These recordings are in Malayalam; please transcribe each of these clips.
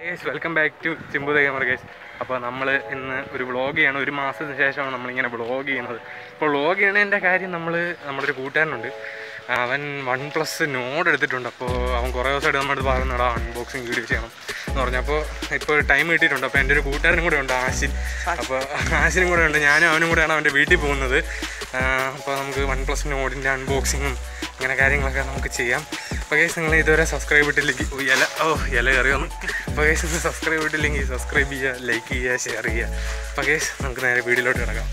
ഗേസ് വെൽക്കം ബാക്ക് ടു ചിമ്പുത ക്യാമറ ഗേസ് അപ്പോൾ നമ്മൾ ഇന്ന് ഒരു വ്ളോഗ് ചെയ്യണം ഒരു മാസത്തിന് ശേഷമാണ് നമ്മളിങ്ങനെ വ്ളോഗ് ചെയ്യുന്നത് അപ്പോൾ വ്ളോഗ് ചെയ്യണതിൻ്റെ കാര്യം നമ്മൾ നമ്മുടെ ഒരു കൂട്ടുകാരനുണ്ട് അവൻ വൺ പ്ലസ് നോഡ് എടുത്തിട്ടുണ്ട് അപ്പോൾ അവൻ കുറേ ദിവസമായിട്ട് നമ്മുടെ അടുത്ത് പറയുന്നടാ അൺബോക്സിങ് വീഡിയോ ചെയ്യണം എന്ന് പറഞ്ഞപ്പോൾ ഇപ്പോൾ ടൈം കിട്ടിയിട്ടുണ്ട് അപ്പോൾ എൻ്റെ ഒരു കൂട്ടുകാരനും കൂടെ ഉണ്ട് ആശിൻ അപ്പോൾ ആശിനും കൂടെ ഉണ്ട് ഞാനും അവനും കൂടെയാണ് അവൻ്റെ വീട്ടിൽ പോകുന്നത് അപ്പോൾ നമുക്ക് വൺ പ്ലസ് നോഡിൻ്റെ അൺബോക്സിങ്ങും ഇങ്ങനെ കാര്യങ്ങളൊക്കെ നമുക്ക് ചെയ്യാം അപ്പോൾ കേസ് നിങ്ങൾ ഇതുവരെ സബ്സ്ക്രൈബ് ഇട്ടില്ലെങ്കിൽ ഓ ഇല ഓ ഇല കയറി വന്നു അപ്പോൾ കേസ് ഇത് സബ്സ്ക്രൈബ് ഇട്ടില്ലെങ്കിൽ സബ്സ്ക്രൈബ് ചെയ്യുക ലൈക്ക് ചെയ്യുക ഷെയർ ചെയ്യുക അപ്പോൾ കേസ് നമുക്ക് നേരെ വീഡിയോയിലോട്ട് കിടക്കാം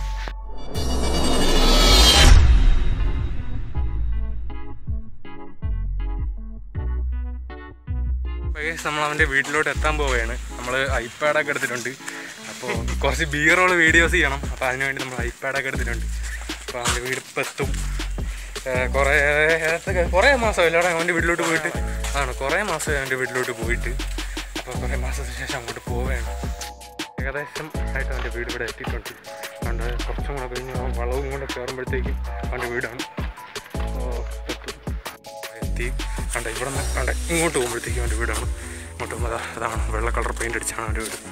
ഗൈസ് നമ്മൾ അവൻ്റെ വീട്ടിലോട്ട് എത്താൻ പോവുകയാണ് നമ്മൾ ഐപാഡൊക്കെ എടുത്തിട്ടുണ്ട് അപ്പോൾ കുറച്ച് ബീറോൾ വീഡിയോസ് ചെയ്യണം അപ്പോൾ അതിനുവേണ്ടി നമ്മൾ ഐപാഡൊക്കെ എടുത്തിട്ടുണ്ട് അപ്പോൾ അവൻ്റെ വീട് ഇപ്പം എത്തും ഏഹ് കുറേ ഏതൊക്കെ കുറേ മാസം ഇല്ലാടെ അവൻ്റെ വീട്ടിലോട്ട് പോയിട്ട് ആണ് കുറേ മാസം അവൻ്റെ വീട്ടിലോട്ട് പോയിട്ട് അപ്പോൾ കുറേ മാസത്തിന് ശേഷം അങ്ങോട്ട് പോവുകയാണ് ഏകദേശം ആയിട്ട് അവൻ്റെ വീട് ഇവിടെ എത്തിയിട്ടുണ്ട് അതുകൊണ്ട് കുറച്ചും കൂടെ കഴിഞ്ഞ് അവൻ വളവും കൊണ്ട് കയറുമ്പോഴത്തേക്കും അവൻ്റെ വീടാണ് അപ്പോൾ എത്തും എത്തി കണ്ട ഇവിടെ നിന്ന് കണ്ട ഇങ്ങോട്ട് പോകുമ്പോഴത്തേക്കും അവൻ്റെ വീടാണ് ഇങ്ങോട്ട് പോകുമ്പോൾ അതാ അതാണ് വെള്ള കളർ പെയിൻ്റ് അടിച്ചാണ് അവൻ്റെ വീട്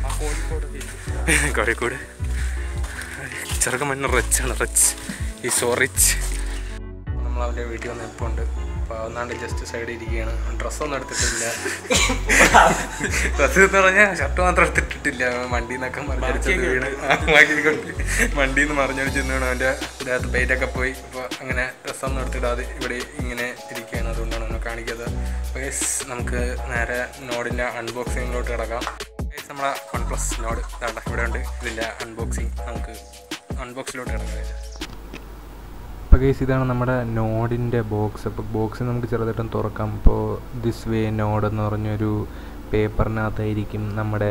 കോഴിക്കോട് ചെറുക്കം മഞ്ഞ റിച്ചാണ് റിച്ച് ഈ സോ റിച്ച് നമ്മൾ അവൻ്റെ വീട്ടിൽ വന്ന് ഇപ്പോൾ ഉണ്ട് അപ്പോൾ ഒന്നാണ്ട് ജസ്റ്റ് സൈഡിൽ ഇരിക്കുകയാണ് ഡ്രസ്സൊന്നും എടുത്തിട്ടില്ല ഡ്രസ്സ് എന്ന് പറഞ്ഞാൽ ഷർട്ട് മാത്രം എടുത്തിട്ടില്ല വണ്ടിയിൽ നിന്നൊക്കെ മറിഞ്ഞടിച്ചത് വീണ് ബാക്കിക്കൊണ്ട് വണ്ടിയിൽ നിന്ന് മറിഞ്ഞടിച്ച് വീണ് അവൻ്റെ ഇതിനകത്ത് പെയിറ്റൊക്കെ പോയി അപ്പോൾ അങ്ങനെ ഡ്രസ്സൊന്നും എടുത്തിടാതെ ഇവിടെ ഇങ്ങനെ ഇരിക്കുകയാണ് അതുകൊണ്ടാണ് നമ്മൾ കാണിക്കുന്നത് അപ്പോൾ guys, നമുക്ക് നേരെ നോഡിൻ്റെ അൺബോക്സിങ്ങിലോട്ട് കിടക്കാം Guys, നമ്മളെ വൺ പ്ലസ് നോഡ് ഇതാണ്ട ഇവിടെ ഉണ്ട് ഇതിൻ്റെ അൺബോക്സിങ് നമുക്ക് അൺബോക്സിലോട്ട് കിടക്കാം guys. അപ്പോൾ കേസ് ഇതാണ് നമ്മുടെ നോഡിൻ്റെ ബോക്സ് അപ്പോൾ ബോക്സ് നമുക്ക് ചെറുതായിട്ടും തുറക്കാം ഇപ്പോൾ ദിസ് വേ നോഡ് എന്ന് പറഞ്ഞൊരു പേപ്പറിനകത്തായിരിക്കും നമ്മുടെ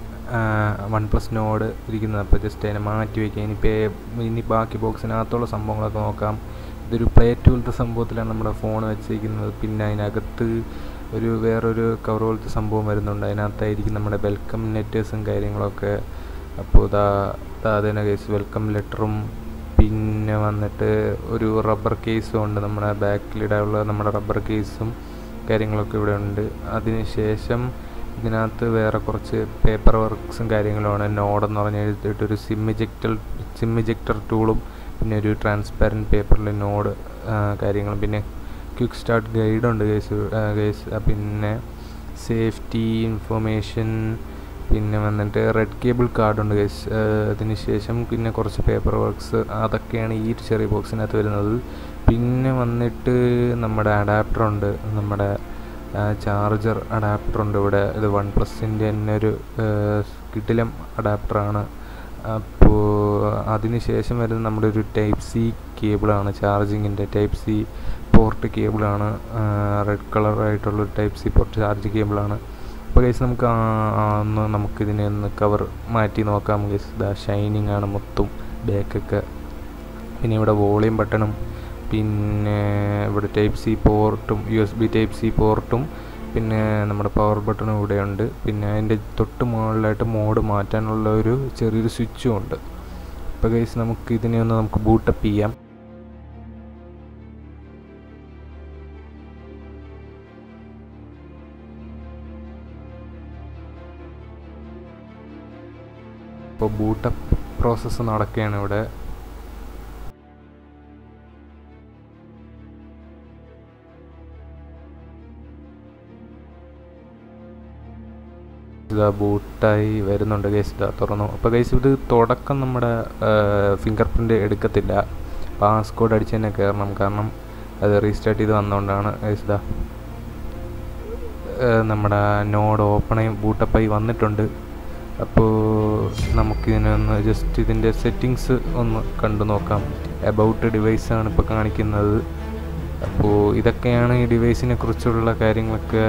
വൺ പ്ലസ് നോഡ് ഇരിക്കുന്നത് അപ്പോൾ ജസ്റ്റ് അതിനെ മാറ്റി വയ്ക്കുക ഇനി പേ ഇനി ബാക്കി ബോക്സിനകത്തുള്ള സംഭവങ്ങളൊക്കെ നോക്കാം ഇതൊരു പ്ലേറ്റ് പോലത്തെ സംഭവത്തിലാണ് നമ്മുടെ ഫോൺ വെച്ചിരിക്കുന്നത് പിന്നെ അതിനകത്ത് ഒരു വേറൊരു കവർ പോലത്തെ സംഭവം വരുന്നുണ്ട് അതിനകത്തായിരിക്കും നമ്മുടെ വെൽക്കം ലെറ്റേഴ്സും കാര്യങ്ങളൊക്കെ അപ്പോൾ ഇതാ ഇതാ അതിനെ കേസ് വെൽക്കം ലെറ്ററും പിന്നെ വന്നിട്ട് ഒരു റബ്ബർ കേസും ഉണ്ട് നമ്മുടെ ബാക്കിലിടാനുള്ള നമ്മുടെ റബ്ബർ കേസും കാര്യങ്ങളൊക്കെ ഇവിടെ ഉണ്ട് അതിനുശേഷം ഇതിനകത്ത് വേറെ കുറച്ച് പേപ്പർ വർക്ക്സും കാര്യങ്ങളുമാണ് നോഡെന്ന് പറഞ്ഞ് എഴുതിയിട്ട് ഒരു സിം ഇജക്റ്റർ സിം ഇജക്റ്റർ ടൂളും പിന്നെ ഒരു ട്രാൻസ്പാരൻറ്റ് പേപ്പറിൽ നോഡ് കാര്യങ്ങളും പിന്നെ ക്വിക്ക് സ്റ്റാർട്ട് ഗൈഡുണ്ട് കേസ് കേസ് പിന്നെ സേഫ്റ്റി ഇൻഫർമേഷൻ പിന്നെ വന്നിട്ട് റെഡ് കേബിൾ കാർഡുണ്ട് ഗൈസ് അതിന് ശേഷം പിന്നെ കുറച്ച് പേപ്പർ വർക്ക്സ് അതൊക്കെയാണ് ഈ ഒരു ചെറിയ ബോക്സിനകത്ത് വരുന്നത് പിന്നെ വന്നിട്ട് നമ്മുടെ അഡാപ്റ്റർ ഉണ്ട് നമ്മുടെ ചാർജർ അഡാപ്റ്റർ ഉണ്ട് ഇവിടെ ഇത് വൺ പ്ലസിൻ്റെ തന്നെ ഒരു കിടിലം അഡാപ്റ്ററാണ് അപ്പോൾ അതിന് ശേഷം വരുന്ന നമ്മുടെ ഒരു ടൈപ്പ് സി കേബിളാണ് ചാർജിങ്ങിൻ്റെ ടൈപ്പ് സി പോർട്ട് കേബിളാണ് റെഡ് കളറായിട്ടുള്ള ടൈപ്പ് സി പോർട്ട് ചാർജ് കേബിളാണ് അപ്പോൾ ഗൈസ് നമുക്ക് ആ- ആ ഒന്ന് നമുക്കിതിനെ ഒന്ന് കവർ മാറ്റി നോക്കാം ഗൈസ് ഇതാ ഷൈനിങ് ആണ് മൊത്തം ബാക്കൊക്കെ പിന്നെ ഇവിടെ വോളിയം ബട്ടണും പിന്നെ ഇവിടെ ടൈപ്പ് സി പോർട്ടും U S B type C പോർട്ടും പിന്നെ നമ്മുടെ പവർ ബട്ടണും ഇവിടെയുണ്ട് പിന്നെ അതിൻ്റെ തൊട്ട് മുകളിലായിട്ട് മോഡ് മാറ്റാനുള്ള ഒരു ചെറിയൊരു സ്വിച്ചും ഉണ്ട് അപ്പോൾ ഗൈസ് നമുക്ക് ഇതിനെ ഒന്ന് നമുക്ക് ബൂട്ടപ്പ് ചെയ്യാം ഇപ്പോൾ ബൂട്ടപ്പ് പ്രോസസ്സ് നടക്കുകയാണ് ഇവിടെ ഇതാ ബൂട്ടായി വരുന്നുണ്ട് ഗൈസ് ഇതാ തുറന്നു അപ്പോൾ ഗൈസ് ഇത് തുടക്കം നമ്മുടെ ഫിംഗർ പ്രിൻ്റ് എടുക്കത്തില്ല പാസ്കോഡ് അടിച്ച് തന്നെ കയറണം കാരണം അത് റീസ്റ്റാർട്ട് ചെയ്ത് വന്നുകൊണ്ടാണ് ഗൈസ് ഇതാ ഏഹ് നമ്മുടെ നോഡ് ഓപ്പണായി ബൂട്ടപ്പായി വന്നിട്ടുണ്ട് അപ്പോൾ നമുക്കിതിനെ ഒന്ന് ജസ്റ്റ് ഇതിൻ്റെ സെറ്റിങ്സ് ഒന്ന് കണ്ടു നോക്കാം എബൌട്ട് ഡിവൈസാണ് ഇപ്പോൾ കാണിക്കുന്നത് അപ്പോൾ ഇതൊക്കെയാണ് ഈ ഡിവൈസിനെ കുറിച്ചുള്ള കാര്യങ്ങളൊക്കെ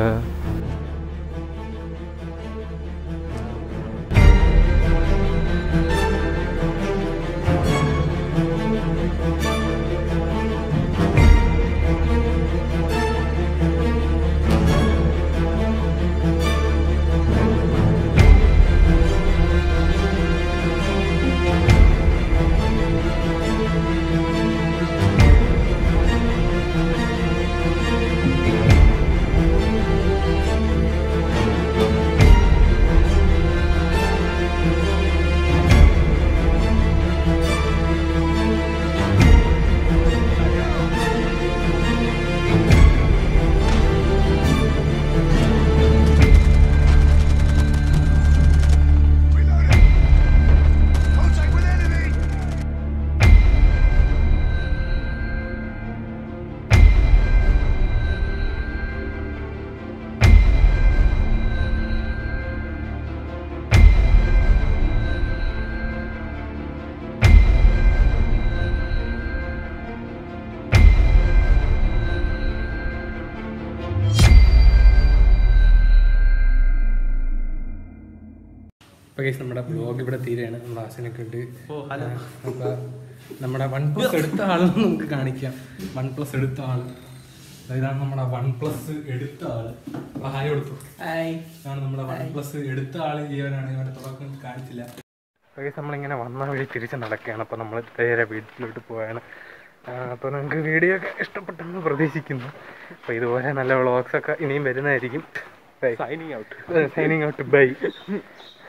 അപ്പോൾ കേസ് നമ്മുടെ ബ്ലോഗ് ഇവിടെ തീരെയാണ് നമ്മൾ ആശനൊക്കെ ഉണ്ട് അപ്പോൾ നമ്മുടെ വൺ പ്ലസ് എടുത്ത ആളെന്ന് നമുക്ക് കാണിക്കാം വൺ പ്ലസ് എടുത്ത ആള് ഇതാണ് നമ്മുടെ വൺ പ്ലസ് എടുത്ത ആള് അപ്പോൾ ഹായ് കൊടുത്തു ഇതാണ് നമ്മുടെ വൺ പ്ലസ് എടുത്ത ആള് ജീവനാണ് ഇവന്റെ തുടക്കം കാണിച്ചില്ല അപ്പോൾ നമ്മളിങ്ങനെ വന്ന വഴി തിരിച്ച് നടക്കുകയാണ് അപ്പോൾ നമ്മൾ നേരെ വീട്ടിലോട്ട് പോവാണ് അപ്പോൾ നിങ്ങൾക്ക് വീഡിയോ ഒക്കെ ഇഷ്ടപ്പെട്ടെന്ന് പ്രതീക്ഷിക്കുന്നു അപ്പോൾ ഇതുപോലെ നല്ല വ്ളോഗ്സ് ഒക്കെ ഇനിയും വരുന്നതായിരിക്കും signing out signing out by